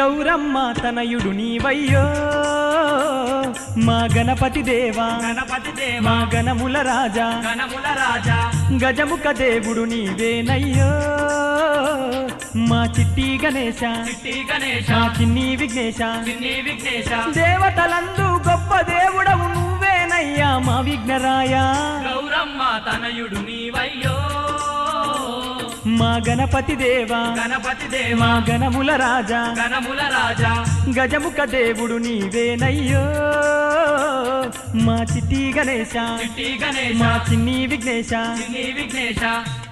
గౌరమ్మ తనయుడు నీవయ్యో మా గణపతి దేవా గణపతి దేవ మా గణముల రాజా గణముల రాజా గజముఖ దేవుడు నీవేనయ్యో మా చిట్టి గణేశ చిట్టి గణేశ మా చిన్ని విఘ్నేశ చిన్ని విఘ్నేశ దేవతలందు గొప్ప దేవుడవు నువ్వేనయ్యా మా విఘ్నరాయ గౌరమ్మ తనయుడు నీవయ్యో మా గణపతి దేవా గణపతి దేవ మా గణముల రాజా గణముల రాజా గజముఖ దేవుడు నీవేనయ్యో మా చిట్టి గణేశ చిట్టి గణేశ మా చిన్ని విఘ్నేశ చిన్ని విఘ్నేశ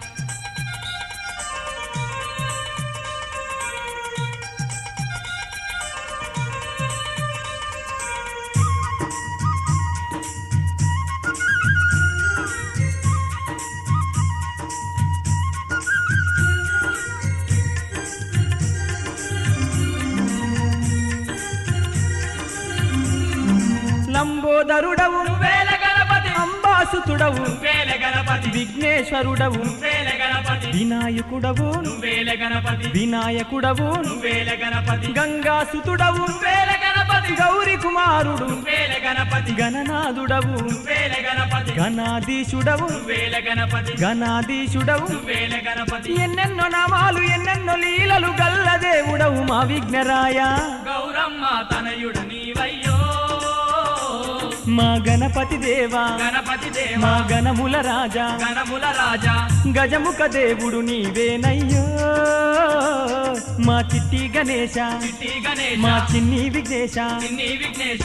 లంబోదరుడవు వేల గణపతి అంబాసుతుడవు వేల గణపతి విఘ్నేశ్వరుడవు వేల గణపతి వినాయకుడవు వేల గణపతి వినాయకుడవు వేల గణపతి గంగాసుతుడవు వేల గణపతి గౌరి కుమారుడు వేల గణపతి గణనాథుడవు వేల గణపతి గణాధీశుడవు వేల గణపతి గణాధీశుడవు వేల గణపతి ఎన్నెన్నో నామాలు ఎన్నెన్నో లీలలు గల్ల దేవుడవు మా విఘ్నరాయ గౌరమ్మ తనయుడు నీవయ్యో మా గణపతి దేవా గణపతి దేవ మా గణముల రాజా గణముల రాజా గజముఖ దేవుడు నీవేనయ్యో మా చిట్టి గణేశ చిట్టి గణేశ మా చిన్ని విఘ్నేశ చిన్ని విఘ్నేశ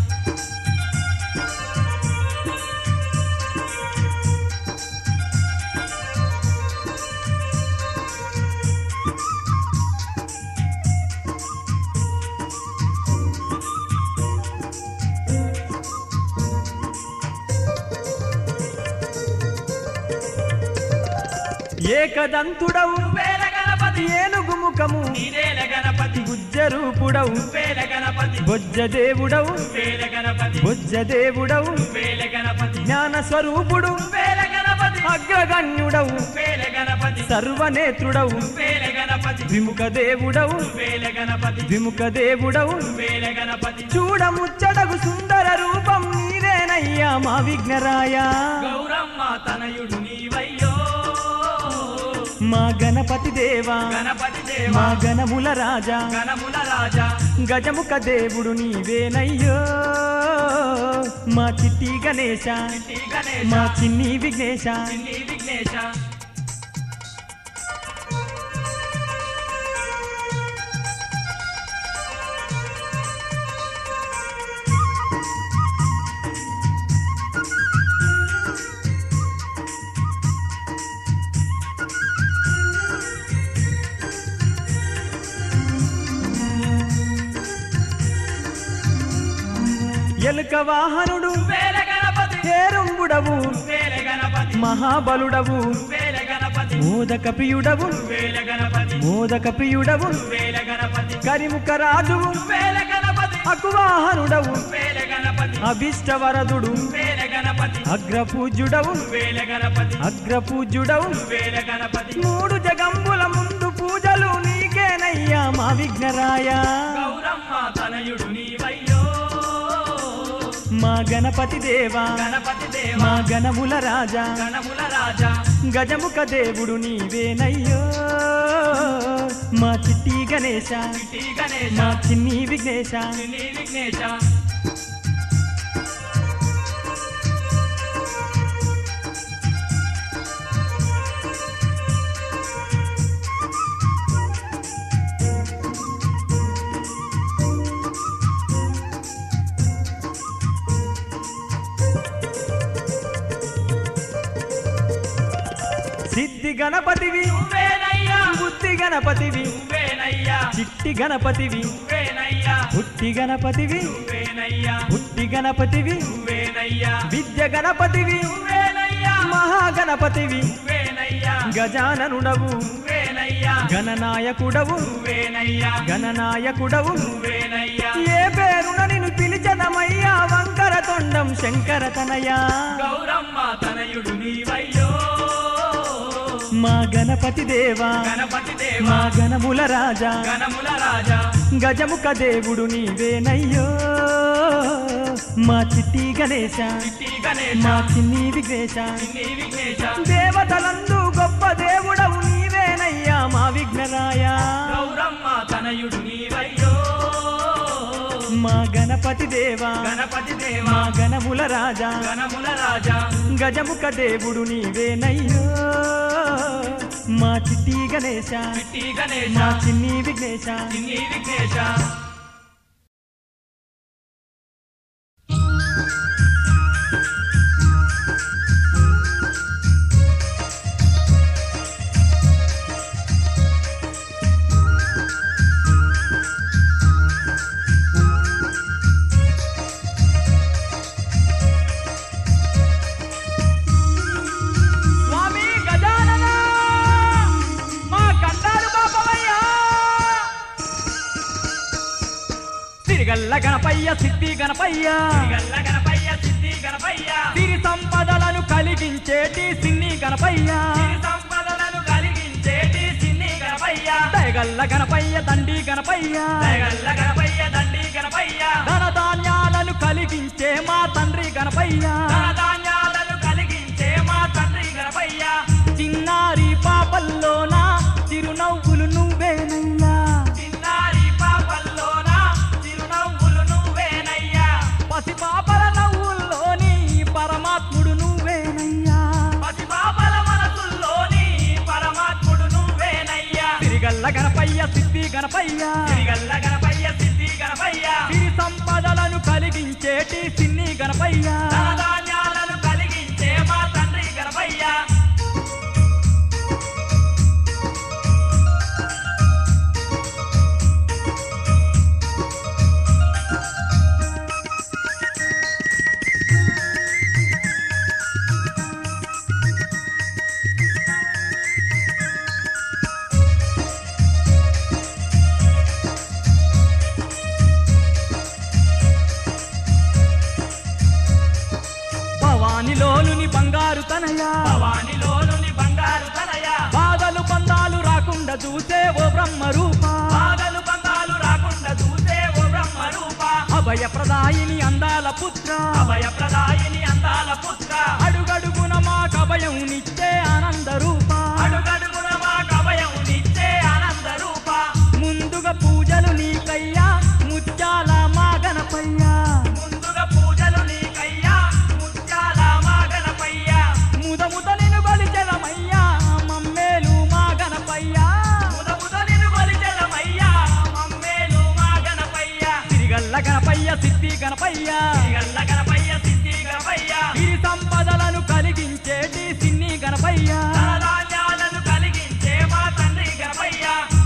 ఏకదంతుడవు వేల గణపతి ఏనుగు ముఖము నీరేల గణపతి గుజ్జరూపుడవు వేల గణపతి బొజ్జ దేవుడవు వేల గణపతి బొజ్జ దేవుడవు వేల గణపతి జ్ఞాన స్వరూపుడు వేల గణపతి అగ్రగణ్యుడవు వేల గణపతి సర్వనేత్రుడవు వేల గణపతి విముఖ దేవుడవు వేల గణపతి విముఖ దేవుడవు వేల గణపతి చూడముచ్చటగు సుందర రూపం నీవేనయ్యా మా విఘ్నరాయ గౌరమ్మ తనయుడు నీవయ్యో మా గణపతి దేవా గణపతి దేవ మా గణముల రాజా గణముల రాజా గజముఖ దేవుడు నీవేనయ్యో మా చిట్టి గణేశ చిట్టి గణేశ మా చిన్ని విఘ్నేశ చిన్ని విఘ్నేశ ఎలుక వాహనుడు వేల గణపతి హేరంబుడవు వేల గణపతి మహాబలుడవు వేల గణపతి మోదక ప్రియుడవు వేల గణపతి మోదక ప్రియుడవు వేల గణపతి కరిముఖ రాజువు వేల గణపతి అకువాహనుడవు వేల గణపతి అభిష్టవరదుడు వేల గణపతి అగ్రపూజ్యుడవు వేల గణపతి అగ్రపూజ్యుడవు వేల గణపతి మూడు జగంబుల ముందు పూజలు నీకేనయ్యా మా విఘ్నరాయ గౌరమ్మ తనయుడు నీవయ్యో మా గణపతి దేవా గణపతి దేవ మా గణముల రాజా గణముల రాజా గజముఖ దేవుడు నీవేనయ్యో మా చిట్టి గణేశ చిట్టి గణేశ మా చిన్ని విఘ్నేశ చిన్ని విఘ్నేశ సిద్ధి గణపతివి నువ్వేనయ్యా బుద్ధి గణపతివి నువ్వేనయ్యా చిట్టి గణపతివి నువ్వేనయ్యా పుట్టి గణపతివి నువ్వేనయ్యా పుట్టి గణపతివి నువ్వేనయ్యా విద్య గణపతివి నువ్వేనయ్యా మహాగణపతివి నువ్వేనయ్యా గజాననుడవు నువ్వేనయ్యా గణనాయకుడవు నువ్వేనయ్యా గణనాయకుడవు నువ్వేనయ్యా ఏ పేరున నిన్ను పిలిచదమయ్యా వంకర తొండం శంకర తనయా గౌరమ్మ తనయుడు నీవయ్యో మా గణపతి దేవా గణపతి మా దేవా గణముల రాజా గణముల రాజా గజముఖ దేవుడు నీవేనయ్యో మా చిట్టి గణేశ చిట్టి గణేశ మా చిన్ని విఘ్నేశ చిన్ని విఘ్నేశ దేవతలందు గొప్ప దేవుడవు నీవేనయ్యా మా విఘ్నరాయ గౌరమ్మ తనయుడు నీవయ్యో మా గణపతి దేవా గణపతి దేవా మా గణముల రాజా గణముల రాజా గజముఖ దేవుడు నీవేనయ్యో మా చిట్టి గణేశ చిట్టి గణేశ మా చిన్ని విఘ్నేశ చిన్ని విఘ్నేశ స్వామి గజానన మా కందారు బాపవయ్యా తిరిగల్ల గణపయ్య సిద్ధి గణపయ్య గల్ల గణపయ్య సిద్ధి గణపయ్య సిరి సంపదలను కలిగించేటి సిన్ని గణపయ్య సిరి సంపదలను కలిగించేటి చిన్ని గణపయ్య దయగల్ల గణపయ్య దండి గణపయ్య గల్ల గణపయ్య దండి గణపయ్య ధన ధాన్యాలను కలిగించే మా తండ్రి గణపయ్య ధనధాన్యాలను కలిగించే మా తండ్రి గణపయ్య చిన్నారి పాపల్లోన చిరునవ్వులు నువ్వేనయ్యా చిన్నారి పాపల్లోన చిరునవ్వులు నువ్వేనయ్యా పసి పాపల నవ్వుల్లోని పరమాత్ముడు నువ్వేనయ్యా పసి పాపల మనసుల్లోని పరమాత్ముడు నువ్వేనయ్యా తిరిగల్ల గణపయ్య సిద్ధి గణపయ్య తిరిగల్ల గణపయ్య సిద్ధి గణపయ్య సిరి సంపదలను కలిగించేటి సిన్ని గణపయ్య ధనధాన్యాలను కలిగించే మా తండ్రి గణపయ్య భవానిలోనుని బంగారు తనయ భవానిలోనుని బంగారు తనయ బాధలు బంధాలు రాకుండా చూసే ఓ బ్రహ్మ రూప బాధలు బంధాలు రాకుండా చూసే ఓ బ్రహ్మ రూప అభయ ప్రదాయిని అందాల పుత్ర అభయ ప్రదాయిని అందాల పుత్ర అడుగడుగున మాకు అభయం నిచ్చే ఆనంద రూప అడుగడుగున మా కవయం నిచ్చే ఆనంద రూప ముందుగా పూజలు నీకయ్యా ముత్యాల మా గణపయ్యా ముందుగా పూజలు నీకయ్యా ముత్యాల మా గణపయ్య ముద ముద నిను బలిజలమయ్యా మమ్మేలు మా గణపయ్యా ముద ముద నిన్ను కొలిచెదమయ్యా మమ్మేలు మా గణపయ్య తిరిగల్ల గణపయ్య సిద్ధి గణపయ్యా గల్ల గణపయ్య సిద్ధి గణపయ్య సిరి సంపదలను కలిగించేటి సిన్ని గణపయ్యా ధనధాన్యాలను కలిగించే మా తండ్రి గణపయ్య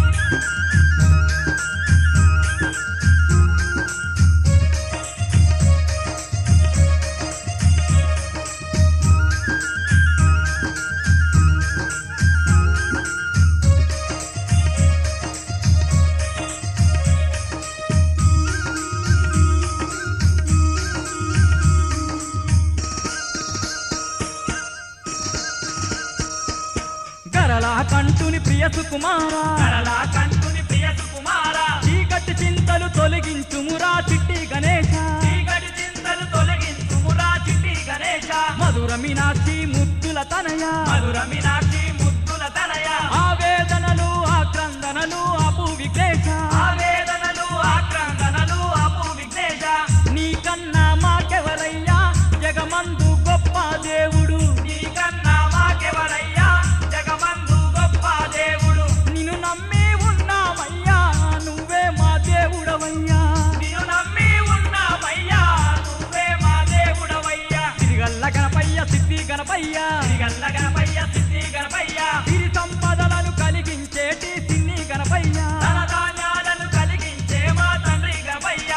గరళ కంటుని ప్రియ సుకుమారా కరలా కంటుని ప్రియ సుకుమార చీకటి చింతలు తొలగించుమురా చిట్టి గణేశ చీకటి చింతలు తొలగించుమురా చిట్టి గణేశ మధుర మీనాక్షి ముద్దుల తనయ మధుర మీనాక్షి ముద్దుల తనయ ఆవేదనలు ఆక్రందనలు అపు విఘ్నేశ ఆవేదనలు ఆక్రందనలు అపు విఘ్నేశ నీకన్నా మాకెవరయ్యా జగమందు గొప్ప దేవుడు నీకన్నా మాకెవరయ్యా జగమందు గొప్ప దేవుడు నిన్ను నమ్మి ఉన్నామయ్యా నువ్వే మా దేవుడవయ్యా నిన్ను నమ్మి ఉన్నామయ్యా నువ్వే మా దేవుడవయ్యా తిరిగల్ల గణపయ్య సిద్ధి గణపయ్య గల్ల గణపయ్య సిద్ధి గణపయ్య సిరి సంపదలను కలిగించేటి సిన్ని గణపయ్య ధనధాన్యాలను కలిగించే మా తండ్రి గణపయ్య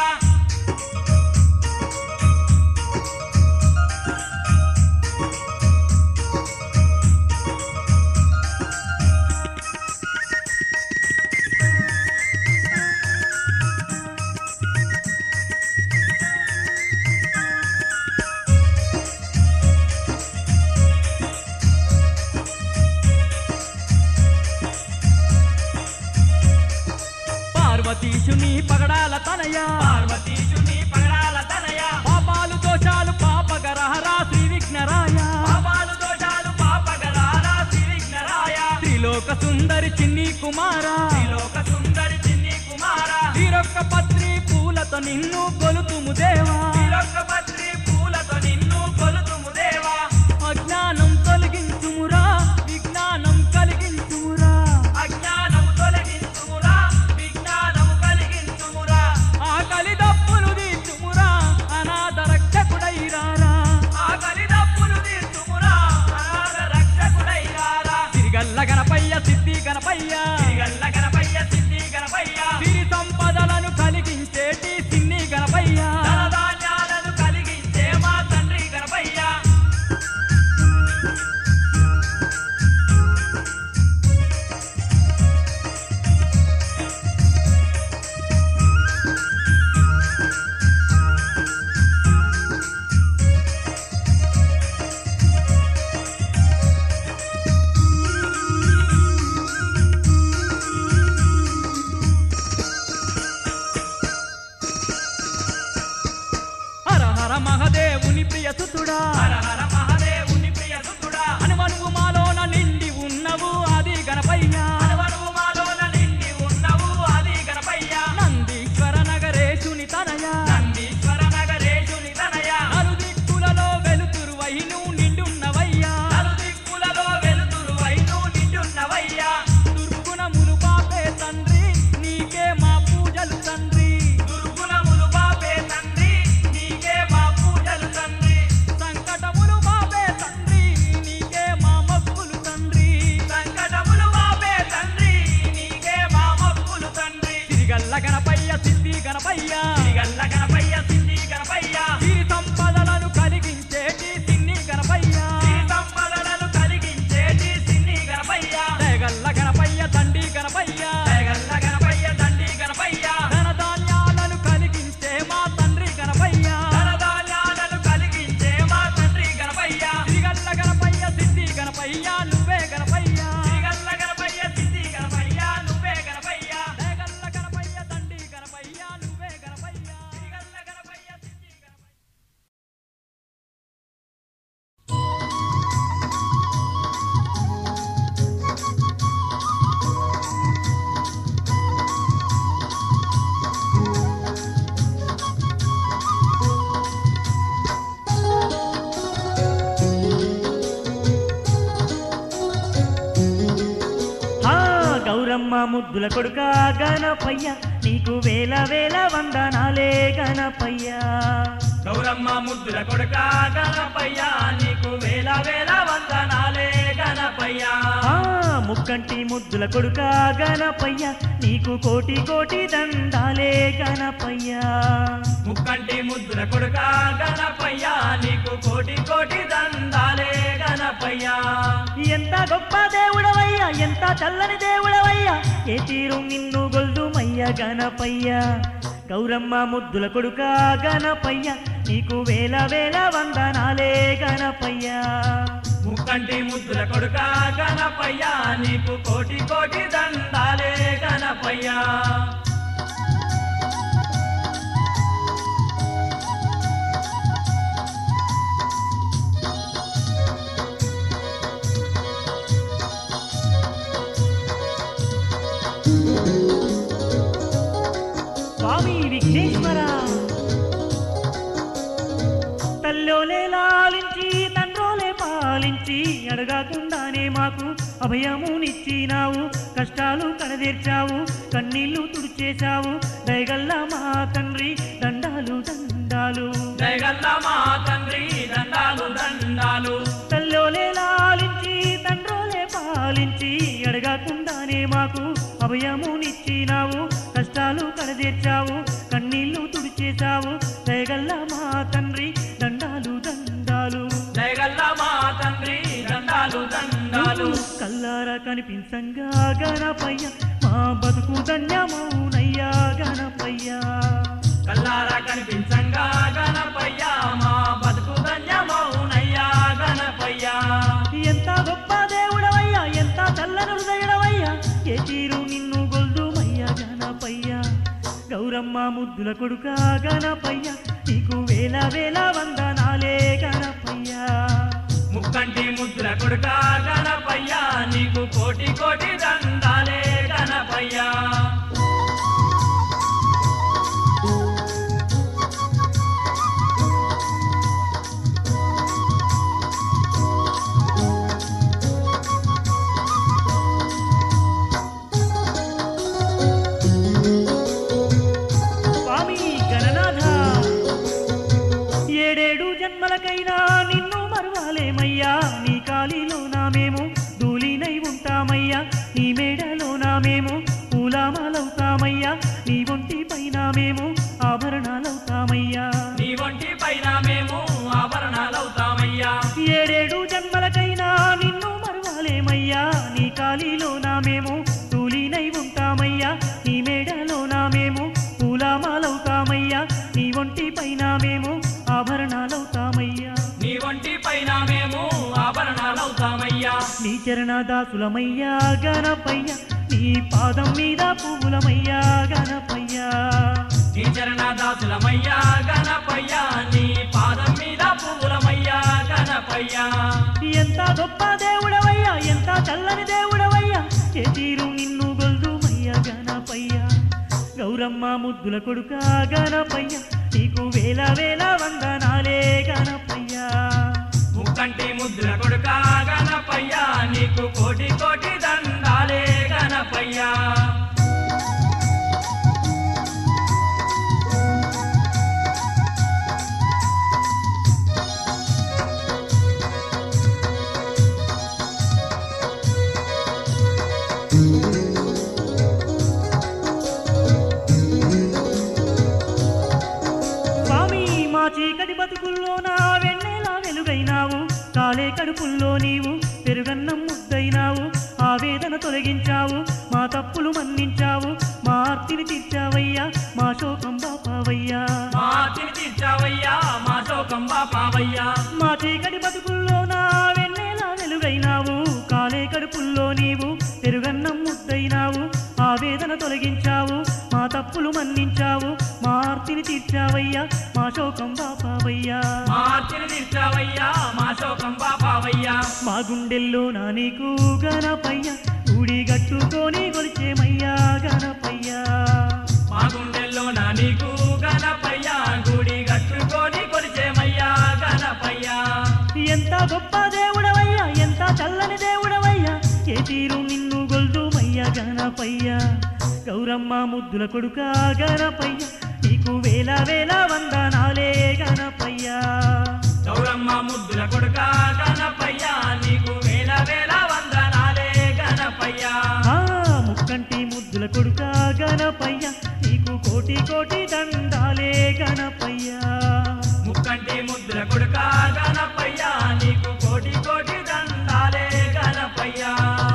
సుందరి చిన్ని కుమారా త్రిలోక సుందరి చిన్ని కుమార తీరొక్క పత్రి పూలతో నిన్ను కొలుతుము దేవా త్రిలోక పత్రి పూలతో నిన్ను కొలుతుము దేవా అజ్ఞానం తొలగించుమురా విజ్ఞానం కలిగించుమురా అజ్ఞానము తొలగించుమురా విజ్ఞానము కలిగించుమురా ఆకలి దప్పులు తీర్చుమురా అనాథ రక్షకుడైరారా ఆకలి దప్పులు తీర్చుమురా అనాథ రక్షకుడైరారా తిరిగల్ల గణపయ్య సిద్ధి గణపయ్య తిరిగల్ల గణపయ్య సిద్ధి గణపయ్య సిరి సంపదలను కలిగించేటి సిన్ని గణపయ్య ధనధాన్యాలను కలిగించే మా తండ్రి గణపయ్య హర హర మహదేవుని ప్రియ సుతుడా హర హర మహాదేవుని ప్రియ సుతుడా హనుమనువు మాలోన నిండి ఉన్నవు అది గణపయ్య హనుమనువు మాలోన నిండి ఉన్నవు అది గణపయ్య నందీశ్వర నగరేశుని తనయ నందీశ్వర నగరేశుని తనయ నలుదిక్కులలో వెలుతురు వైను నిండున్నవయ్యా నలుదిక్కులలో వెలుతురు వైను నిండున్నవయ్యా దుర్గుణములు పాపే తండ్రి నీకే మా పూజలు తండ్రి దుర్గుణములు బాపే తండ్రి నీకే మా పూజలు తండ్రి సంకటములు పాపే తండ్రి నీకే మా మక్కులు తండ్రి సంకటములు బాపే తండ్రి నీకే మా మొక్కులు తండ్రి తిరిగల్ల గణపయ్య సిద్ధి గణపయ్య తిరిగల్ల గణపయ్య సిద్ధి గణపయ్య సిరి సంపదలను కలిగించేటి సిన్ని గణపయ్య ఈ సంపదలను కలిగించేటి సిన్ని గణపయ్య దయగల్ల గణపయ్య తండ్రి గణపయ్య జయగల్ల గణపయ్య తండ్రి గణపయ్య ధనధాన్యాలను కలిగించే మా తండ్రి గణపయ్య ధనధాన్యాలను కలిగించే మా తండ్రి గణపయ్య తిరిగల్ల గణపయ్య సిద్ధి గణపయ్య నువ్వే గణపయ్య తిరిగల్ల గణపయ్య సిద్ధి గణపయ్య నువ్వే గణపయ్య దయగల్ల గణపయ్య తండ్రి గణపయ్య నువ్వే గణపయ్య తిరిగల్ల గణపయ్య సిద్ధి గణపయ్య ఆ గౌరమ్మ ముద్దుల కొడుక గణపయ్య నీకు వేల వేల వందనాలే గణపయ్య గౌరమ్మ ముద్దుల కొడుక గణపయ్య నీకు వేల వేల వందనాలే గణపయ్య ఆ ముక్కంటి ముద్దుల కొడుక గణపయ్య నీకు కోటి కోటి దండాలే గణపయ్య ముక్కంటి ముద్దుల కొడుక గణపయ్య నీకు కోటి కోటి దండాలే గణపయ్య ఎంత గొప్ప దేవుడవయ్యా ఎంత చల్లని దేవుడవయ్యా ఏ తీరు నిన్ను గొల్దుమయ్య గణపయ్య గౌరమ్మ ముద్దుల కొడుక గణపయ్య నీకు వేల వేల వందనాలే గణపయ్య ముక్కంటి ముద్దుల కొడుక గణపయ్య నీకు కోటి కోటి దండాలే గణపయ్య స్వామి విఘ్నేశ్వర తల్లోలే లాలించి తండ్రోలే పాలించి అడగకుండానే మాకు అభయమునిచ్చినావు కష్టాలు కడదీర్చావు కన్నీళ్లు తుడిచేశావు దయగల్ల మా తండ్రి దండాలు దండాలు జయగల్ల మా తండ్రి దండాలు దండాలు తల్లోలే లాలించి తండ్రోలే పాలించి అడగకుండానే మాకు అభయమునిచ్చినావు కష్టాలు కడదీర్చావు కన్నీళ్లు తుడిచేశావు దయగల్ల మా తండ్రి దండాలు దండాలు జయగల్ల మా తండ్రి దండాలు దండాలు కల్లారా కనిపించంగా గణపయ్య మా బతుకు ధన్యమౌనయ్యా గణపయ్య కల్లారా కనిపించంగా గణపయ్య మా బతుకు ధన్యమౌనయ్యా గణపయ్య ఎంత గొప్ప దేవుడవయ్యా ఎంత చల్లని హృదయుడవయ్యా ఏ తీరు నిన్ను గొల్దుమయ్య గణపయ్య గౌరమ్మ ముద్దుల కొడుక గణపయ్య నీకు వేల వేల వందనాలే గణపయ్య ముక్కంటి ముద్దుల కొడుక గణపయ్య నీకు కోటి కోటి దండ కాలిలోనా మేము ధూళినై ఉంటామయ్యా నీ మేడలోనా మేము పూలామాలవుతామయ్యా నీ ఒంటి పైన మేము ఆభరణాలవుతామయ్యా నీ ఒంటి పైన మేము ఆభరణాలవుతామయ్యా ఏడేడు జన్మలకైనా నిన్ను మరువాలేమయ్యా నీ కాలిలోనా మేము ధూళినై ఉంటామయ్యా నీ మేడలోనా మేము పూలామాలవుతామయ్యా నీ ఒంటి పైన మేము ఆభరణాలవుతామయ్యా నీ ఒంటి పైన మేము ఆభరణాలవుతామయ్యా నీ చరణ దాసులమయ్యా గణపయ్య నీ పాదం మీద పువ్వులమయ్యా గణపయ్యా నీ చరణ దాసులమయ్యా గణపయ్యా నీ పాదం మీద పువ్వులమయ్యా గణపయ్యా ఎంత గొప్ప దేవుడవయ్యా ఎంత చల్లని దేవుడవయ్యా ఏ తీరు నిన్ను గొల్దుమయ్యా గణపయ్యా గౌరమ్మ ముద్దుల కొడుక గణపయ్య నీకు వేల వేల వందనాలే గణపయ్యా ముక్కంటి ముద్దుల కొడుక గణపయ్యా నీకు కోటి కోటి దండాలే గణపయ్యా స్వామి మా చీకటి బతుకుల్లో నా వెన్నెలా వెలుగైనావు కాలే కడుపుల్లో నీవు పెరుగన్నం ముద్దైనావు ఆవేదన తొలగించావు మా తప్పులు మన్నించావు మా ఆర్తిని తీర్చావయ్యా మా శోకం బాపావయ్యా మా తిని తీర్చావయ్యా మా శోకం బాపావయ్యా మా చీకటి బతుకుల్లో నా వెన్నెలా వెలుగైనావు కాలే కడుపుల్లో నీవు పెరుగన్నం ముద్దైనావు ఆవేదన తొలగించావు మా తప్పులు మన్నించావు మా ఆర్తిని తీర్చావయ్యా మా శోకం బాపావయ్యా మా తిని తీర్చావయ్యా మా శోకం బాపావయ్యా మా గుండెల్లో నా నీకు గణపయ్య ఊడి గట్టుకొని కొలిచేమయ్యా గణపయ్యా మా గుండెల్లో నా నీకు గణపయ్యా గుడి కట్టుకొని కొలిచేమయ్యా గణపయ్యా ఎంత గొప్ప దేవుడవయ్యా ఎంత చల్లని దేవుడవయ్యా ఏ తీరు నిన్ను గొల్దుమయ్యా గణపయ్యా గౌరమ్మ ముద్దుల కొడుక గణపయ్య నీకు వేల వేల వందనాలే గణపయ్యా గౌరమ్మ ముద్దుల కొడుక గణపయ్యా నీకు వేల వేల వందనాలే గణపయ్యా ఆ ముక్కంటి ముద్దుల కొడుక గణపయ్య నీకు కోటి కోటి దండాలే గణపయ్యా ముక్కంటి ముద్దుల కొడుక గణపయ్యా నీకు కోటి కోటి దండాలే గణపయ్యా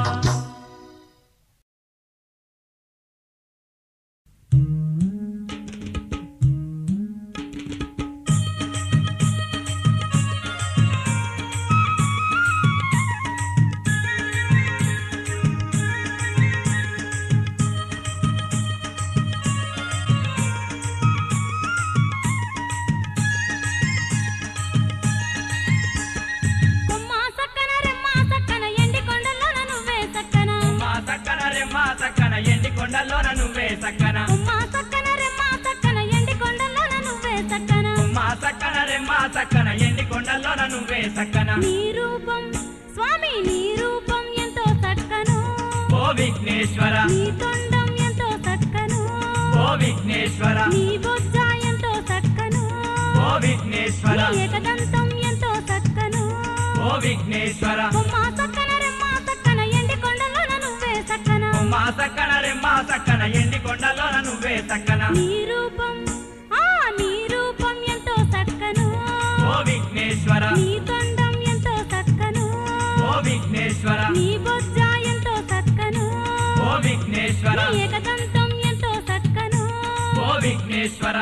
కొమ్మ సక్కన రెమ్మ సక్కన ఎండి కొండల్లోన నువ్వే సక్కన మా సక్కన రెమ్మ సక్కన ఎండి కొండల్లోన నువ్వే సక్కన కొమ్మ సక్కన రెమ్మ సక్కన ఎండి కొండల్లోన నువ్వే సక్కన మా సక్కన రెమ్మ సక్కన ఎండి కొండల్లోన నువ్వే సక్కన నీ రూపం స్వామి నీ రూపం ఎంతో సక్కను ఓ విఘ్నేశ్వర నీ తొండం ఎంతో సక్కను ఓ విఘ్నేశ్వర నీ బొజ్జ ఎంతో సక్కను ఓ విఘ్నేశ్వర నీ ఏకదంతం ఎంతో సక్కను ఓ విఘ్నేశ్వర కొమ్మ సక్కన రెమ్మ సక్కన ఎండి కొండల్లోన నువ్వే సక్కన మా సక్కన రెమ్మ సక్కన ఎండి కొండల్లోన నువ్వే సక్కన నీ రూపం ఆ నీ రూపం ఎంతో సక్కను ఓ విఘ్నేశ్వర నీ తొండం ఎంతో సక్కను ఓ విఘ్నేశ్వర నీ బొజ్జ ఎంతో సక్కను ఓ విఘ్నేశ్వర నీ ఏకదంతం ఎంతో సక్కను ఓ విఘ్నేశ్వర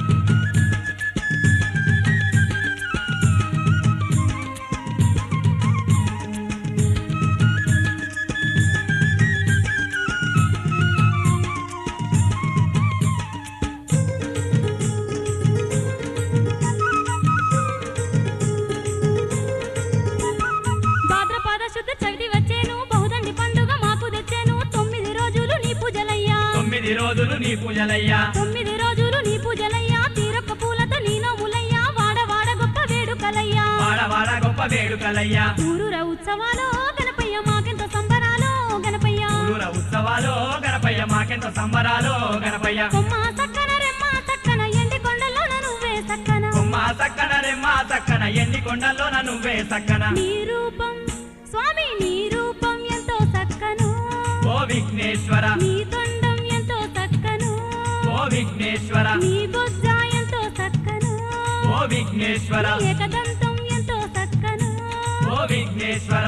భాద్రపద శుద్ధ చవితి వచ్చేను బహుదండి పండుగ మాకు తెచ్చేను తొమ్మిది రోజులు నీ పూజలయ్యా తొమ్మిది రోజులు నీ పూజలయ్యా తొమ్మిది రోజులు నీ పూజలయ్యా తీరొక్క పూలతో నీ నోములయ్యా వాడ వాడ గొప్ప వేడుకలయ్యా వాడ వాడ గొప్ప వేడుకలయ్యా ఊరూర ఉత్సవాలు గణపయ్య మాకెంతో సంబరాలు గణపయ్య ఊరూర ఉత్సవాలు గణపయ్య మాకెంత సంబరాలు గణపయ్య కొమ్మ సక్కన రెమ్మ సక్కన ఎండి కొండల్లోన నువ్వే సక్కన కొమ్మ సక్కన రెమ్మ సక్కన ఎండి కొండల్లోన నువ్వే సక్కన నీ రూపం విఘ్నేశ్వర నీ బొజ్జ ఎంతో చక్కను ఓ విఘ్నేశ్వర నీ ఏకదంతం ఎంతో చక్కను ఓ విఘ్నేశ్వర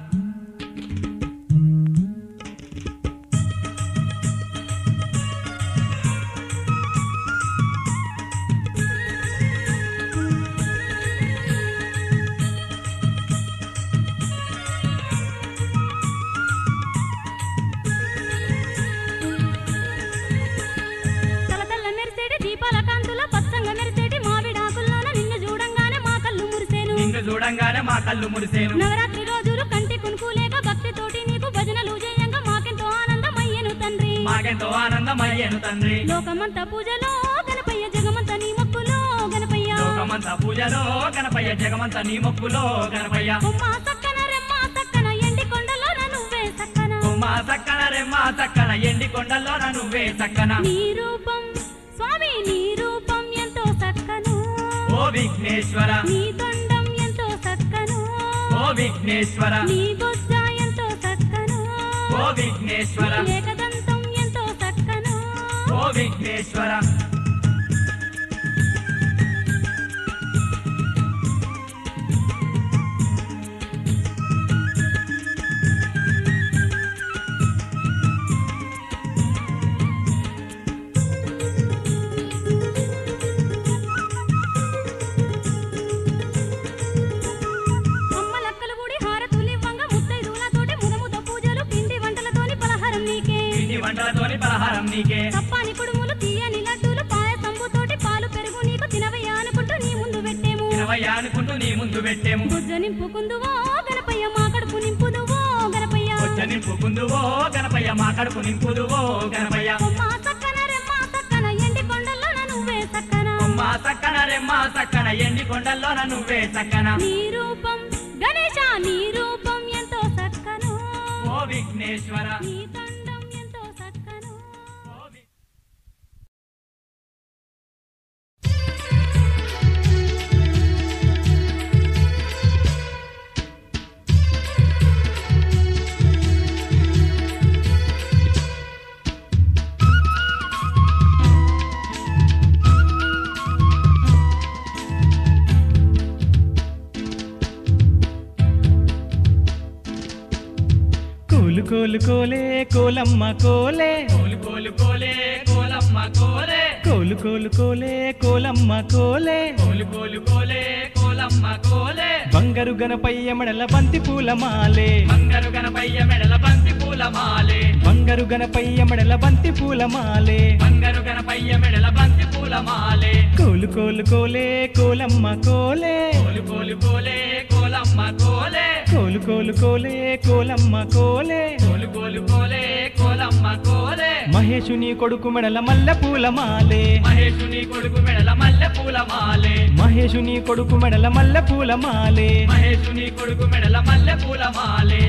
తలతల్ల మెరిసేటి దీపాల కాంతుల పచ్చంగా మెరిసేటి మావిడాకుల్లోన నిన్ను చూడంగానే మా కళ్ళు మురిసేను నిన్ను చూడంగానే మా కళ్ళు మురిసేను నవరాత్రి రోజులు కంటి కునుకులేక భక్తితోటి నీకు భజనలు చేయంగా మాకెంతో ఆనందమయ్యను తండ్రి మాకెంతో ఆనందమయ్యేను తండ్రి లోకమంతా పూజలో గణపయ్య జగమంతా నీ మొక్కులో గణపయ్య లోకమంతా పూజలో గణపయ్య జగమంతా నీ మొక్కులో గణపయ్య కొమ్మ సక్కన రెమ్మ సక్కన ఎండి కొండలో నువ్వే సక్కన కొమ్మ సక్కన రెమ్మ సక్కన ఎండి కొండల్లో నువ్వే సక్కన నీ రూపం స్వామి నీ రూపం ఎంతో సక్కను ఓ విఘ్నేశ్వర నీ దండం ఎంతో సక్కను ఓ విఘ్నేశ్వర నీ బొజ్జ ఎంతో సక్కను ఓ విఘ్నేశ్వర నీ ఏకదంతం ఎంతో సక్కను ఓ విఘ్నేశ్వర అమ్మ లక్కలు గుడి హారతులివ్వంగా ముత్తైదులతోటి ముదముద పూజలు పిండి వంటలతోని పలహారం నీకే పిండి వంటలతోని పలహారం నీకే తప్పాని కుడుములు తీయని లడ్డూలు పాయసంబుతోటి పాలు పెరుగు నీకు తినవయ్యా అనుకుంటూ నీ ముందు పెట్టేము ఇరవై అనుకుంటూ నీ ముందు పెట్టేము బుజ్జ నింపుకుందువో గణపయ్య మా కడుపు నింపుదువో గణపయ్య వచ్చ నింపుకుందువో గణపయ్య మా కడుపు నింపుదువో గణపయ్య కొమ్మ సక్కన రెమ్మ సక్కన ఎండి కొండల్లో నువ్వే సక్కన కొమ్మ సక్కన రెమ్మ సక్కన ఎండి కొండల్లో నువ్వే సక్కన నీ రూపం గణేశ నీ రూపం ఎంతో సక్కను ఓ విఘ్నేశ్వర నీ దండం ఎంతో సక్కను ఓ వి- కోలు కోలు కోలే కోలమ్మ కోలే కోలు కోలు కోలే కోలమ్మ కోలే కోలు కోలు కోలే కోలమ్మ కోలే కోలు కోలు కోలే కోలమ్మ కోలే బంగారు గణపయ్య మెడల బంతి పూల మాలే బంగారు గణపయ్య మెడల బంతి పూల మాలే బంగారు గణపయ్య మెడల బంతి పూల మాలే బంగారు గణపయ్య మెడల బంతి పూల మాలే కోలు కోలు కోలే కోలమ్మ కోలే కోలు కోలు కోలే కోలమ్మ కోలే కోలు కోలు కోలే కోలమ్మ కోలే కోలు కోలు కోలే కోలమ్మ కోలే మహేషుని కొడుకు మెడల మల్లె పూల మాలే మహేషుని కొడుకు మెడల మల్లె పూల మాలే మహేషుని కొడుకు మెడల మల్లె పూల మాలే మహేషుని కొడుకు మెడల మల్లె పూల మాలే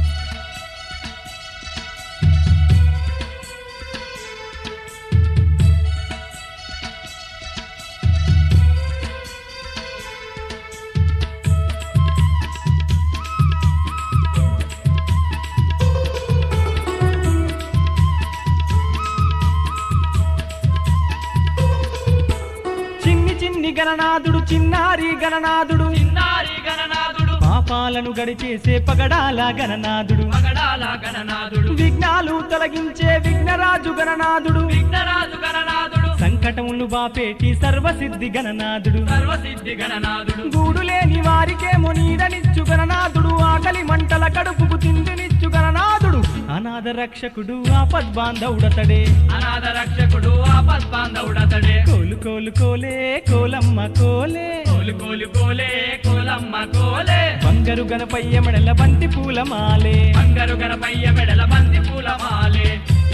చిన్ని చిన్ని గణనాథుడు చిన్నారి గణనాథుడు చిన్నారి గణనాథుడు పాపాలను గడిచేసే పగడాల గణనాథుడు మగడాల గణనాథుడు విఘ్నాలు తొలగించే విఘ్నరాజు గణనాథుడు విఘ్నరాజు గణనాథుడు సంకటములు బాపేటి సర్వసిద్ధి గణనాథుడు సర్వసిద్ధి గణనాథుడు గూడు లేని వారికేమో నీడనిచ్చు గణనాథుడు ఆకలి మంటల కడుపుకు తిండినిచ్చు గణనాథుడు అనాథ రక్షకుడు ఆపద్బాంధవుడతడే అనాథ రక్షకుడు ఆపద్బాంధవుడతడే కోలు కోలు కోలే కోలమ్మ కోలే కోలు కోలు కోలే కోలమ్మ కోలే బంగారు గణపయ్య మెడల బంతి పూల మాలే బంగారు గణపయ్య మెడల బంతి పూల మాలే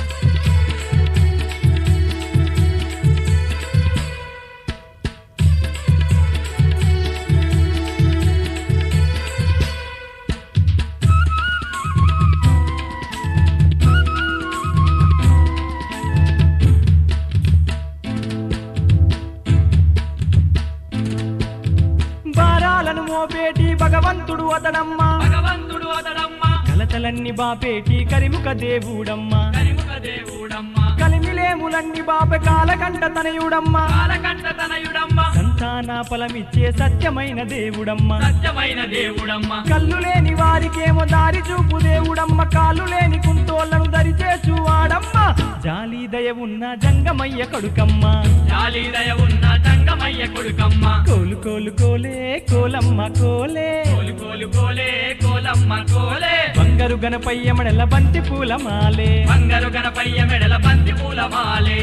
భారాలను మోపేటి భగవంతుడు అతడమ్మ భగవంతుడు అతడమ్మ కలతలన్నీ బాపేటి కరిముఖ దేవుడమ్మ కరిముఖ దేవుడమ్మ దేవుడమ్మ కలిమిలేములన్ని బాప కాలకంట తనయుడమ్మ కాలకంట తనయుడమ్మ సంతాన ఫలమిచ్చే సత్యమైన దేవుడమ్మ సత్యమైన దేవుడమ్మ కళ్ళు లేని వారికేమో దారి చూపు దేవుడమ్మ కాళ్ళు లేని కుంటోళ్లను దరిచేసు వాడమ్మ జాలి దయ ఉన్న జంగమయ్య కడుకమ్మ జాలీదయ ఉన్న జంగమయ్య కొడుకమ్మ కోలు కోలు కోలే కోలమ్మ కోలే కోలు కోలు కోలే కోలమ్మ కోలే బంగారు గణపయ్య మడల బంతి పూల మాలే బంగారు గణపయ్య మెడల బంతి పూల మాలే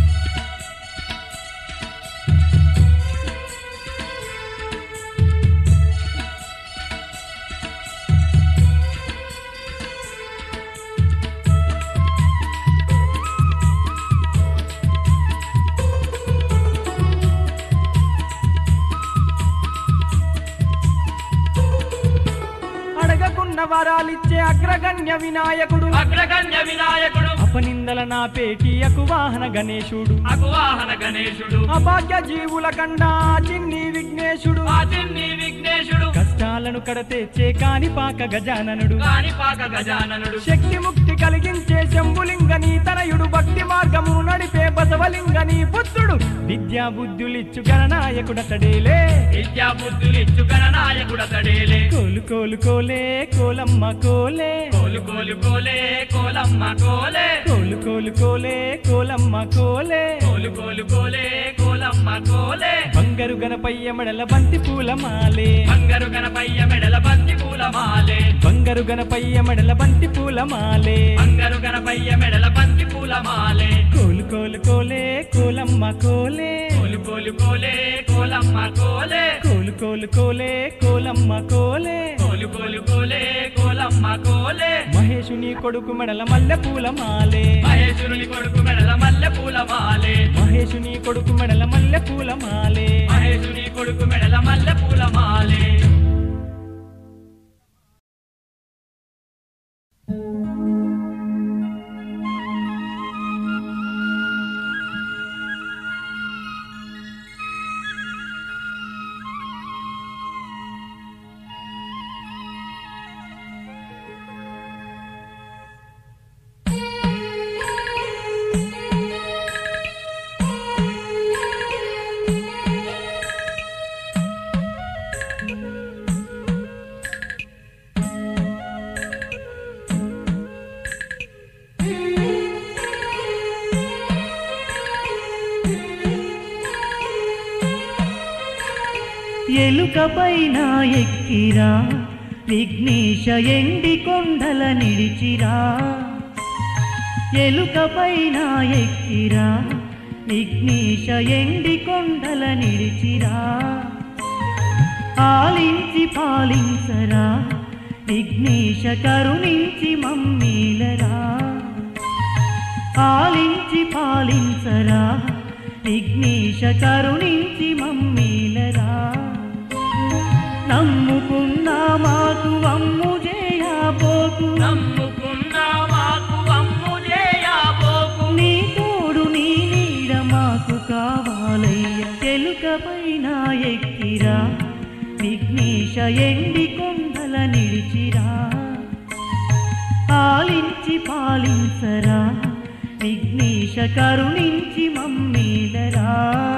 అడగకున్న వరాలిచ్చే అగ్రగణ్య వినాయకుడు అగ్రగణ్య వినాయకుడు అపనిందల నా పేటియకు వాహన గణేశుడు అకువాహన గణేశుడు అభాగ్య జీవుల కండా చిన్ని విఘ్నేశుడు ఆ చిన్ని విఘ్నేశుడు కష్టాలను కడతెచ్చే కానిపాక గజాననుడు కాణిపాక గజాననుడు శక్తి ముక్తి కలిగించే శంభులింగ నీ తనయుడు భక్తి మార్గము నడిపే బసవలింగ నీ పుత్రుడు విద్యా బుద్ధులిచ్చు గణనాయకుడతడేలే విద్యా బుద్ధులిచ్చు గణనాయకుడతడేలే కోలు కోలు కోలే కోలమ్మ కోలే కోలు కోలు కోలే కోలమ్మ కోలే కోలు కోలు కోలే కోలమ్మ కోలే కోలు కోలు కోలే కోలమ్మ కోలే బంగారు గణపయ్య మెడల బంతి పూల మాలే బంగారు గణపయ్య మెడల బంతి పూల మాలే బంగారు గణపయ్య మెడల బంతి పూల మాలే బంగారు గణపయ్య మెడల బంతి పూల మాలే కోలు కోలు కోలే కోలమ్మ కోలే కోలు కోలు కోలే కోలమ్మ కోలే కోలు కోలు కోలే కోలమ్మ కోలే కోలు కోలు కోలే కోలమ్మ కోలే మహేశుని కొడుకు మెడల మల్లె పూల మాలే మహేశ్వరుని కొడుకు మెడల మల్లె పూల మాలే మహేశుని కొడుకు మెడల మల్లె పూల మాలే మహేశుని కొడుకు మెడల మల్లె పూల మాలే ఎలుక పైన ఎక్కిరా విఘ్నేశ ఎండి కొండల నిలిచిరా ఎలుక పైన ఎక్కిరా విఘ్నేశ ఎండి కొండల నిలిచిరా ఆలించి పాలించరా విఘ్నేశ కరుణించి మమ్మీలరా ఆలించి పాలించరా విఘ్నేశ కరుణించి మమ్మీలరా నమ్ముకున్నా మాకు అమ్ము చేయబోకు నమ్ముకున్నా మాకు అమ్ము చేయబోకు నీ తోడు నీ నీడ మాకు కావాలయ్య ఎలుక పైన ఎక్కిరా విఘ్నేశ ఎండి కొండల నిలిచిరా ఆలించి పాలించరా విఘ్నేశ కరుణించి మమ్మీలరా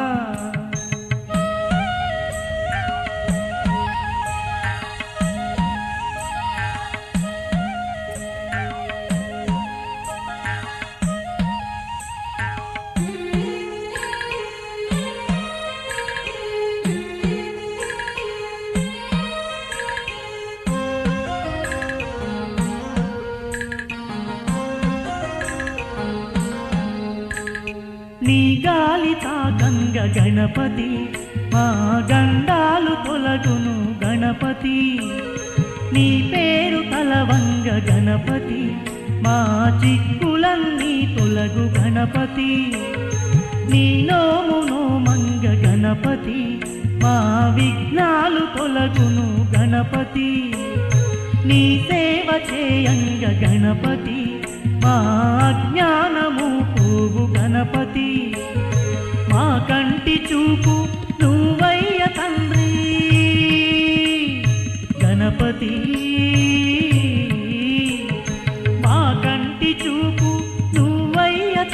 నీ గాలి తాకంగ గణపతి మా గండాలు తొలగును గణపతి నీ పేరు తలవంగ గణపతి మా చిక్కులన్నీ తొలగు గణపతి నీ నోము నోమంగ గణపతి మా విఘ్నాలు తొలగును గణపతి నీ సేవ చేయంగ గణపతి మా జ్ఞానము పోవు గణపతి మా కంటి చూపు నువ్వయ్య తండ్రి గణపతి మా కంటి చూపు నువ్వయ్య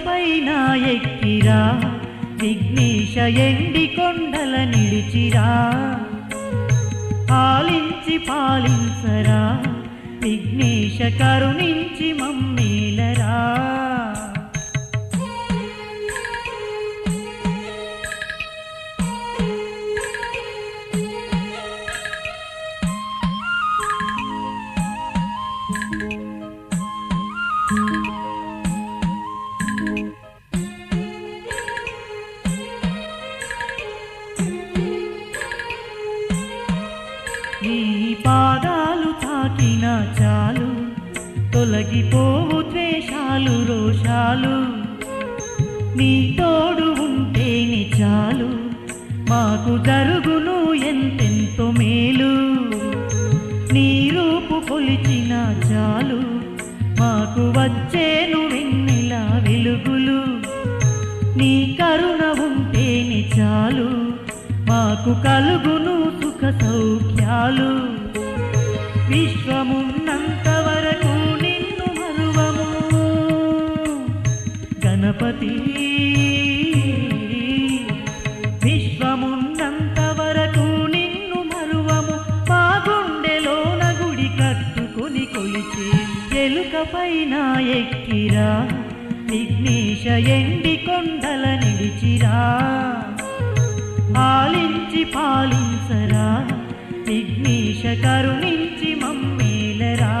ఎలుకపైన ఎక్కిరా విఘ్నేశ ఎండి కొండల నిలిచిరా పాలించి పాలించరా విఘ్నేశ కరుణించి మమ్మేలరా నీ పాదాలు తాకిన చాలు తొలగిపోవు ద్వేషాలు రోషాలు నీ తోడు ఉంటేనే చాలు మాకు జరుగును ఎంతెంతో మేలు నీ రూపు కొలిచిన చాలు మాకు వచ్చేను వెన్నెల వెలుగులు నీ కరుణ ఉంటేనే చాలు మాకు కలుగును సుఖ సౌఖ్యాలు విశ్వమున్నంత వరకు నిన్ను మరువము గణపతి విశ్వమున్నంత వరకు నిన్ను మరువము మా గుండెలోన గుడి కట్టుకొని కొలిచే ఎలుకపైన ఎక్కిరా విఘ్నేశ ఎండి కొండల నిలిచిరా పాలించి పాలించరా విఘ్నేశ కరుణించి మమ్మేలరా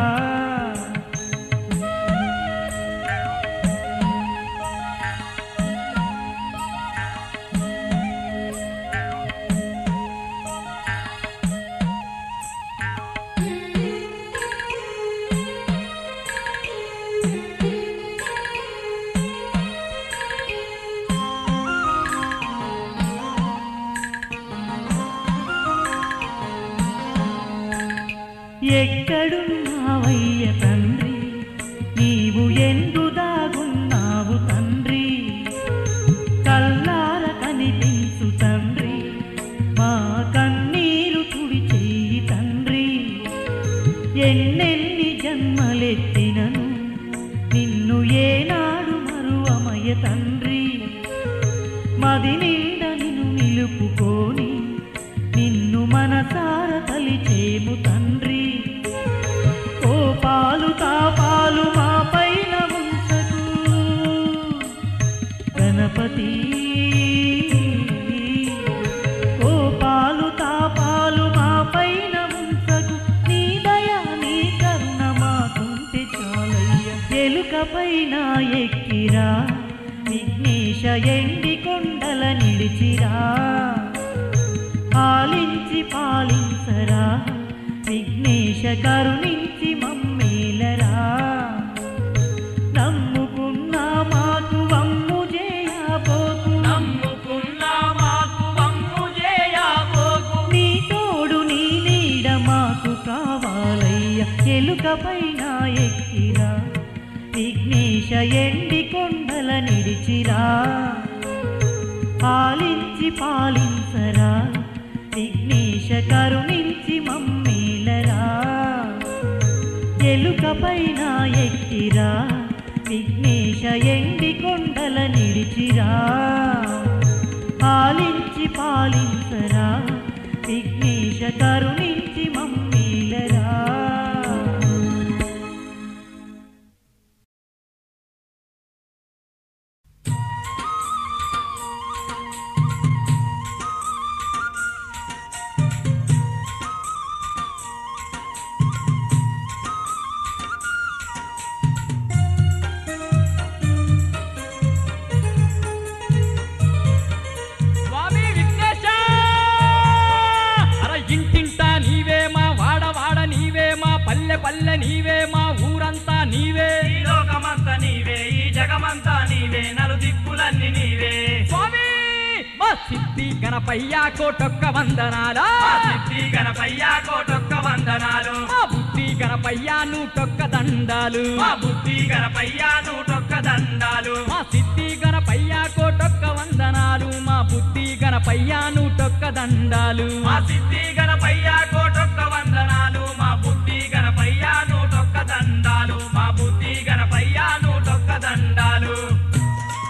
ఎక్కడున్నావయ్య తండ్రి నీవు ఎందు దాగున్నావు తండ్రి కల్లార కనిపించు తండ్రి మా కన్నీరు తుడిచేయి తండ్రి ఎన్నెన్ని జన్మలెత్తినను నిన్ను ఏనాడు మరువమయ తండ్రి మది నిండ నిన్ను నిలుపుకొని నిన్ను మనసార తలిచేము తండ్రి ఓ పాలు తాపాలు మా పైన ఉంచకు గణపతి ఓ పాలు తాపాలు మా పైన ఉంచకు నీ దయ నీ కరుణ మాకుంటే చాలయ్య ఎలుక పైన ఎక్కిరా విఘ్నేశ ఎండి కొండల నిలిచిరా పాలించి పాలించరా విఘ్నేశ కరుణించి మమ్మేలరా నమ్ముకున్నా మాకు వమ్ము చేయబోకు నమ్ముకున్నా మాకు వమ్ము చేయబోకు నీ తోడు నీ నీడ మాకు కావాలయ్య ఎలుక పైన ఎక్కిరా విఘ్నేశ ఎండి కొండల నిడిచిరా పాలించి పాలించరా విఘ్నేశ కరుణించి మమ్మీలరా ఎలుక పైన ఎక్కిరా విఘ్నేశ ఎండి కొండల నిడిచిరా పాలించి పాలించరా విఘ్నేశ కరుణించి మమ్మీలరా స్వామి విఘ్నేశ అర ఇంటింటా నీవే మా వాడ వాడ నీవే మా పల్లె పల్లె నీవే మా ఊరంతా నీవే ఈ లోకమంతా నీవే ఈ జగమంతా నీవే నలు దిక్కులన్నీ నీవే స్వామి మా సిద్ధి గణపయ్య కోటొక్క వందనాలా మా సిద్ధి గణపయ్య కోటొక్క వందనాలు మా బుద్ధి గణపయ్య నూటొక్క దండాలు మా బుద్ధి గణపయ్య నూటొక్క దండాలు మా సిద్ధి గణపయ్య కోటొక్క వందనాలు మా బుద్ధి గణపయ్య నూటొక్క దండాలు మా సిద్ధి గణపయ్య కోటొక్క వందనాలు మా బుద్ధి గణపయ్య నూటొక్క దండాలు మా బుద్ధి గణపయ్య నూటొక్క దండాలు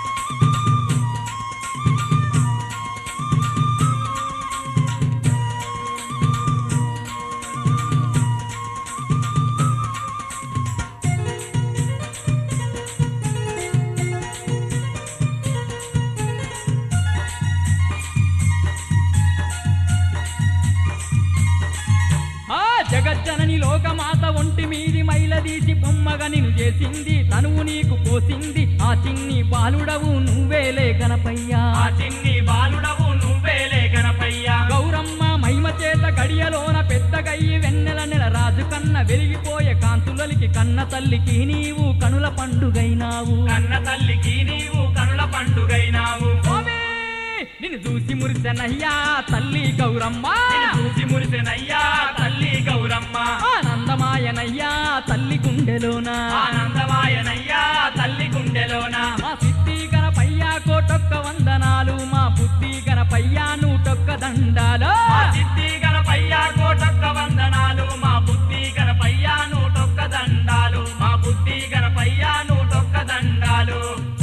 జగజ్జనని లోకమాత ఒంటి మీది మైలదీసి బొమ్మగా నిన్ను చేసింది తనువు నీకు పోసింది ఆ చిన్ని బాలుడవు నువ్వేలే గణపయ్యా ఆ చిన్ని బాలుడవు నువ్వేలే గణపయ్యా గౌరమ్మ మహిమ చేత గడియలోన పెద్దగయ్యి వెన్నెల నెల రాజు కన్న వెలిగిపోయే కాంతులలికి కన్న తల్లికి నీవు కనుల పండుగైనావు కన్న తల్లికి నీవు కనుల పండుగైనావు స్వామి, నిన్ను చూసి మురిసెనయ్యా తల్లి గౌరమ్మ నిన్ను చూసి మురిసెనయ్యా తల్లి గౌరమ్మ ఆనందమాయనయ్యా తల్లి గుండెలోన ఆనందమాయనయ్యా తల్లి గుండెలోన మా సిద్ధి గణపయ్యా కోటొక్క వందనాలు మా బుద్ధి గణపయ్యా నూటొక్క దండాలు మా చిత్తి గణపయ్యా కోటొక్క వందనాలు మా బుద్ధి గణపయ్యా నూటొక్క దండాలు మా బుద్ధి గణపయ్యా నూటొక్క దండాలు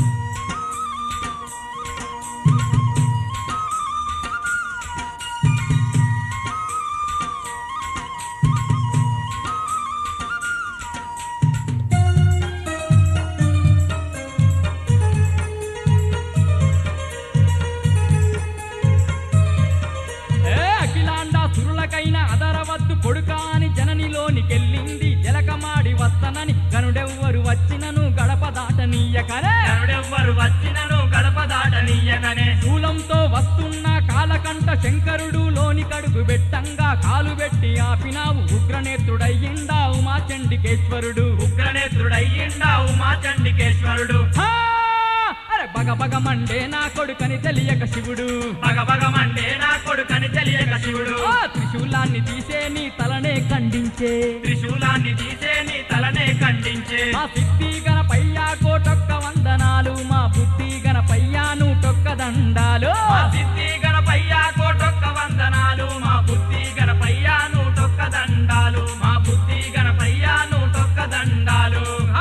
ఏ అఖిలాండ సురులకైన అదరవద్దు కొడుకాని జననిలోనికెళ్ళింది జలకమాడి వస్తనని గనుడెవ్వరు వచ్చినను గడప దాటనీయకరే ఎవడెవ్వరు వచ్చినను గడప దాటనీయకనే శూలంతో వస్తున్న కాలకంట శంకరుడు లోని కడుగు బెట్టంగా కాలు పెట్టి ఆపినావు ఉగ్రనేత్రుడయ్యిండావు మా చండికేశ్వరుడు ఉగ్రనేత్రుడయ్యిండావు మా చండికేశ్వరుడు హా! అరే బగ బగ మండే నా కొడుకని తెలియక శివుడు భగభగమండే నా కొడుకని తెలియక శివుడు ఆ త్రిశూలాన్ని తీసే నీ తలనే ఖండించే త్రిశూలాన్ని తీసే నీ తలనే ఖండించే మా సిద్ధి గణపయ్యా కోటొక్క వందనాలు మా బుద్ధి గణపయ్యా నూటొక్క దండాలు మా సిద్ధి గణపయ్యా కోటొక్క వందనాలు మా బుద్ధి గణపయ్యా నూటొక్క దండాలు మా బుద్ధి గణపయ్యా నూటొక్క దండాలు ఆ!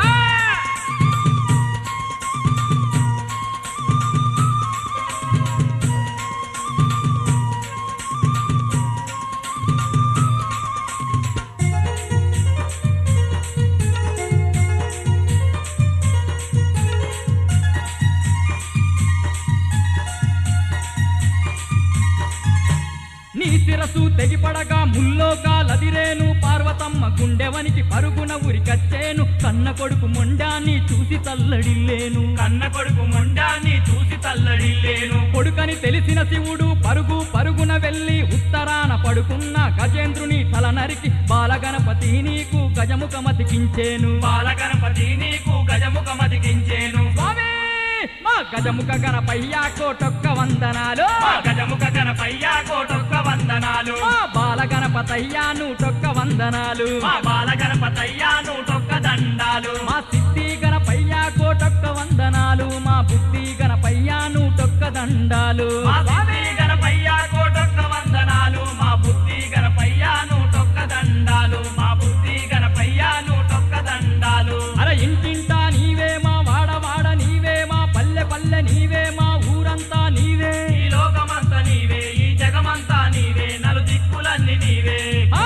నీ శిరసు తెగిపడగా ముల్లోగా లదిరేను పార్వతమ్మ గుండెవనికి పరుగున ఉరికచ్చేను కన్న కొడుకు మొండాన్ని చూసి తల్లడిల్లేను కన్న కొడుకు మొండాన్ని చూసి తల్లడిల్లేను కొడుకని తెలిసిన శివుడు పరుగు పరుగున వెళ్ళి ఉత్తరాన పడుకున్న గజేంద్రుని తల నరికి బాలగణపతి నీకు గజముఖమతికించేను బాలగణపతి నీకు గజముఖమతికించేను స్వామి మా గజముఖ గణపయ్యా కోటొక్క వందనాలు మా గజముఖ గణపయ్యా కోటొక్క వందనాలు మా బాల గణపతయ్యా నూటొక్క వందనాలు మా బాలగణపతయ్యా నూటొక్క దండాలు మా సిద్ధి గణపయ్యా కోటొక్క వందనాలు మా బుద్ధి గణపయ్యా నూటొక్క దండాలు మా బుద్ధి గణపయ్యా కోటొక్క వందనాలు మా బుద్ధి గణపయ్యా నూటొక్క దండాలు మా బుద్ధి గణపయ్యా నూటొక్క దండాలు అర ఇంటింటా నీవే మా వాడ వాడ నీవే మా పల్లె పల్లె నీవే మా ఊరంతా నీవే ఈ లోకమంతా నీవే ఈ జగమంతా నీవే నలు దిక్కులన్నీ నీవే ఆ!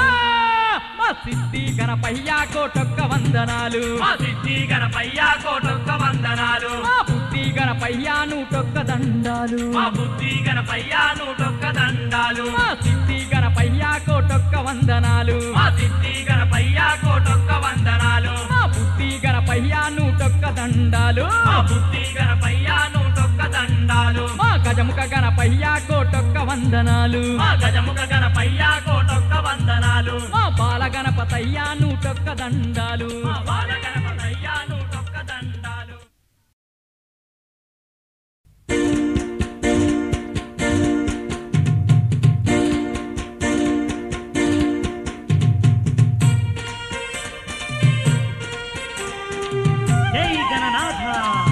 మా సిద్ధి గణపయ్యా కోటొక్క వందనాలు మా సిద్ధి గణపయ్యా కోటొక్క వందనాలు మా బుద్ధి గణపయ్యా నూటొక్క దండాలు మా బుద్ధి గణపయ్యా నూటొక్క దండాలు మా సిద్ధి గణపయ్యా కోటొక్క వందనాలు మా సిద్ధి గణపయ్యా కోటొక్క వందనాలు మా బుద్ధి గణపయ్యా నూటొక్క దండాలు మా బుద్ధి గణపయ్యా నూటొక్క దండాలు మా గజముఖ గణపయ్యా కోటొక్క వందనాలు మా గజముఖ గణపయ్యా కోటొక్క వందనాలు మా బాల గణపతయ్యా నూటొక్క దండాలు మా బాల గణపతయ్యా నూటొక్క దండాలు జై గణనాథ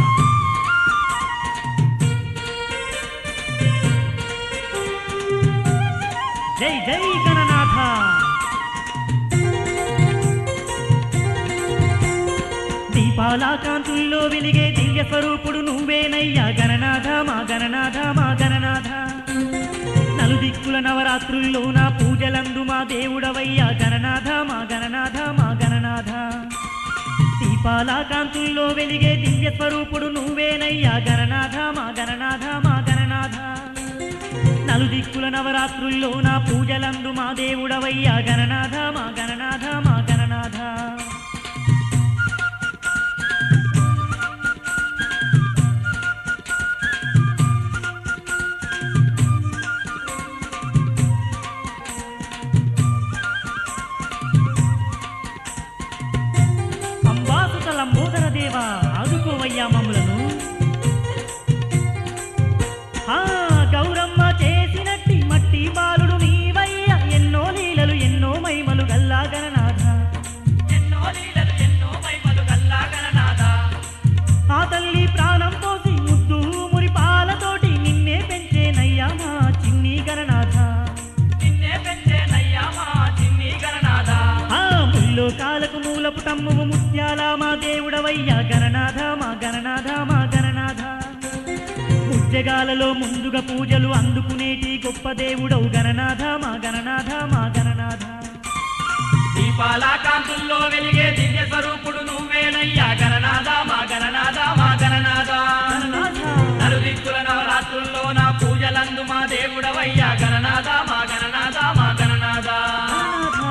జై జై గణనాథ దీపాల కాంతుల్లో వెలిగే దివ్య స్వరూపుడు నువ్వేనయ్యా గణనాథ మా గణనాథ మా గణనాథ నలుదిక్కుల నవరాత్రుల్లో నా పూజలందు మా దేవుడవయ్యా గణనాథ మా గణనాథ మా గణనాథ దీపాల కాంతుల్లో వెలిగే దివ్య స్వరూపుడు నువ్వేనయ్యా గణనాథ మా గణనాథ మా గణనాథ నలుదిక్కుల నవరాత్రుల్లో నా పూజలందు మా దేవుడవయ్యా గణనాథ మా గణనాథ మా గణనాథ అంబాసుత లంబోదర దేవ ఆదుకోవయ్యా మమ్ములను ఆ గౌరమ్మ చేసినట్టి మట్టి బాలుడు నీవయ్య ఎన్నో లీలలు ఎన్నో మైమలు గల్లా గణనాథ ఎన్నో లీలలు ఎన్నో మహిమలు గల్లా గణనాథ ఆ తల్లి ప్రాణం పోసి ముద్దు మురి పాలతోటి నిన్నే పెంచేనయ్యా మా చిన్ని గణనాథ నిన్నే పెంచేనయ్యా మా చిన్ని గణనాథ ఆ ముల్లో కాలకు మూలపు తమ్మువు ముత్యాల మా దేవుడవయ్యా గణనాథ మా గణనాథ మా గణనాథ ముజ్జగాలలో ముందుగా పూజలు అందుకునేటి గొప్ప దేవుడవు గణనాథ మా గణనాథ మా గణనాథ దీపాల కాంతుల్లో వెలిగే దివ్య స్వరూపుడు నువ్వేనయ్యా గణనాథ మా గణనాథ మా గణనాథ గణనాథ నలుదిక్కుల నవరాత్రుల్లో నా పూజలందు మా దేవుడవయ్యా గణనాథ మా గణనాథ మా గణనాథ గణనాథ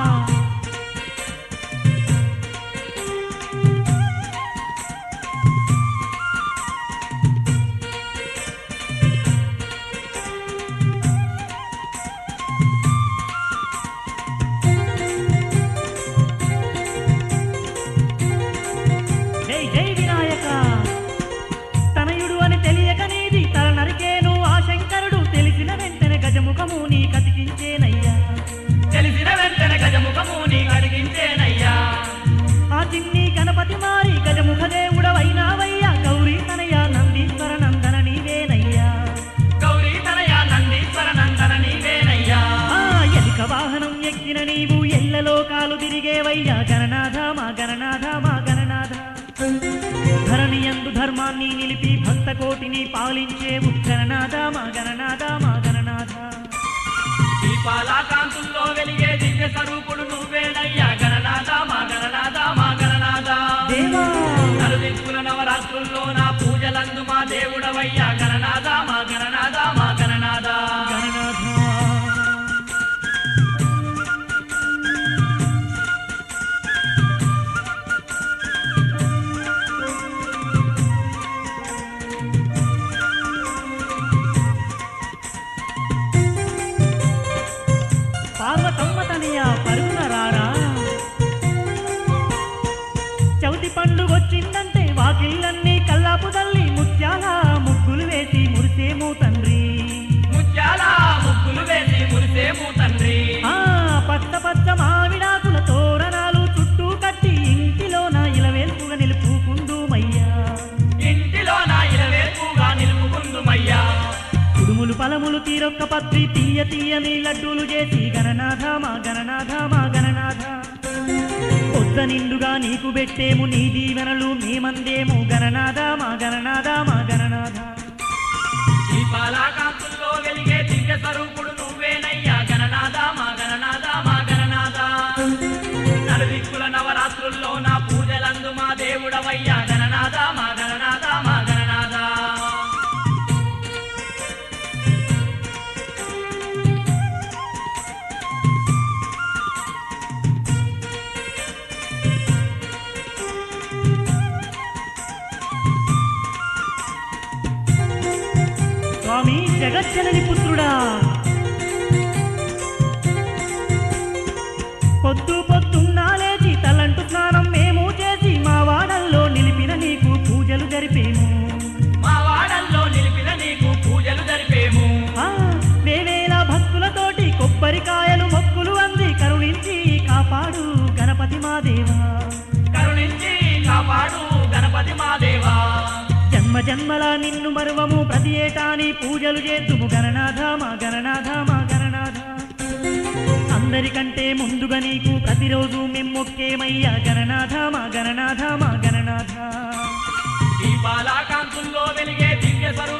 జై జై వినాయక తనయుడు అని తెలియక నీది తల నరికేను ఆ శంకరుడు తెలిసిన వెంటనే గజముఖము నీ కతికించేనయ్యా తెలిసిన వెంటనే గజముఖము నీ కడిగించేనయ్యా ఆ చిన్ని గణపతి మారి గజముఖ దేవుడవైనావయ్యా గౌరీ తనయ నందీశ్వర నందన నీవేనయ్యా గౌరీ తనయ నందీశ్వర నందన నీవేనయ్యా ఆ ఎలిక వాహనం ఎక్కిన నీవు ఎల్లలోకాలు తిరిగేవయ్యా గణనాథ మా గణనాథ మా గణనాథ ధరణి యందు ధర్మాన్ని నిలిపి భక్త కోటిని పాలించేవు గణనాథ మా గణనాథ మా గణనాథ దీపాల కాంతుల్లో వెలిగే దివ్య స్వరూపుడు నువ్వేనయ్యా గణనాథ మా గణనాథ మా గణనాథ దేవా నలుదిక్కుల నవరాత్రుల్లో నా పూజలందు మా దేవుడవయ్యా గణనాథ మా గణనాథ మా గణనాథ గణనాథ పార్వతమ్మ తనయ పరుగున రారా చవితి పండుగొచ్చిందంటే వాకిళ్ళన్నీ కల్లాపు తల్లి ముత్యాల ముగ్గులు వేసి మురిసేమో తండ్రి ముత్యాల ముగ్గులు వేసి మురిసేము తండ్రి ఆ పచ్చ పచ్చ మామిడాకుల తోరణాలు చుట్టూ కట్టి ఇంటిలోన ఇలవేల్పుగా నిలుపుకుందుమయ్యా ఇంటిలో నా ఇలవేపుగా నిలుపుకుందుమయ్యా కుడుములు పలములు తీరొక్క పత్రి తీయ తీయని లడ్డూలు చేసి గణనాథ మా గణనాథ మా గణనాథ పొద్ద నిండుగా నీకు పెట్టేము నీ దీవెనలు మేమందేము గణనాథ మా గణనాథ మా గణనాథ దీపాల కాంతుల్లో వెలిగే దివ్య స్వరూపుడు నువ్వేనయ్యా గణనాథ మా గణనాథ మా గణనాథ నలుదిక్కుల నవరాత్రుల్లో నా పూజలందు మా దేవుడవయ్యా గణనాథ మా గణనాథ మా గణనాథ స్వామి జగజ్జనని పుత్రుడా పొద్దు పొద్దున్నా లేచి తలంటు స్నానం మేము చేసి మా వాడల్లో నిలిపిన నీకు పూజలు జరిపేము మా వాడల్లో నిలిపిన నీకు పూజలు జరిపేము ఆ, వేవేల భక్తులతోటి కొబ్బరికాయలు మొక్కులు అంది కరుణించి కాపాడు గణపతి మా దేవా కరుణించి కాపాడు గణపతి మా దేవా జన్మ జన్మల నిన్ను మరువము ప్రతి ఏటా నీ పూజలు చేద్దుము గణనాథ మా గణనాథ మా గణనాథ అందరికంటే ముందుగా నీకు ప్రతిరోజు మేము మొక్కేమయ్యా గణనాథ మా గణనాథ మా గణనాథ దీపాల కాంతుల్లో వెలిగే దివ్య స్వరూపుడు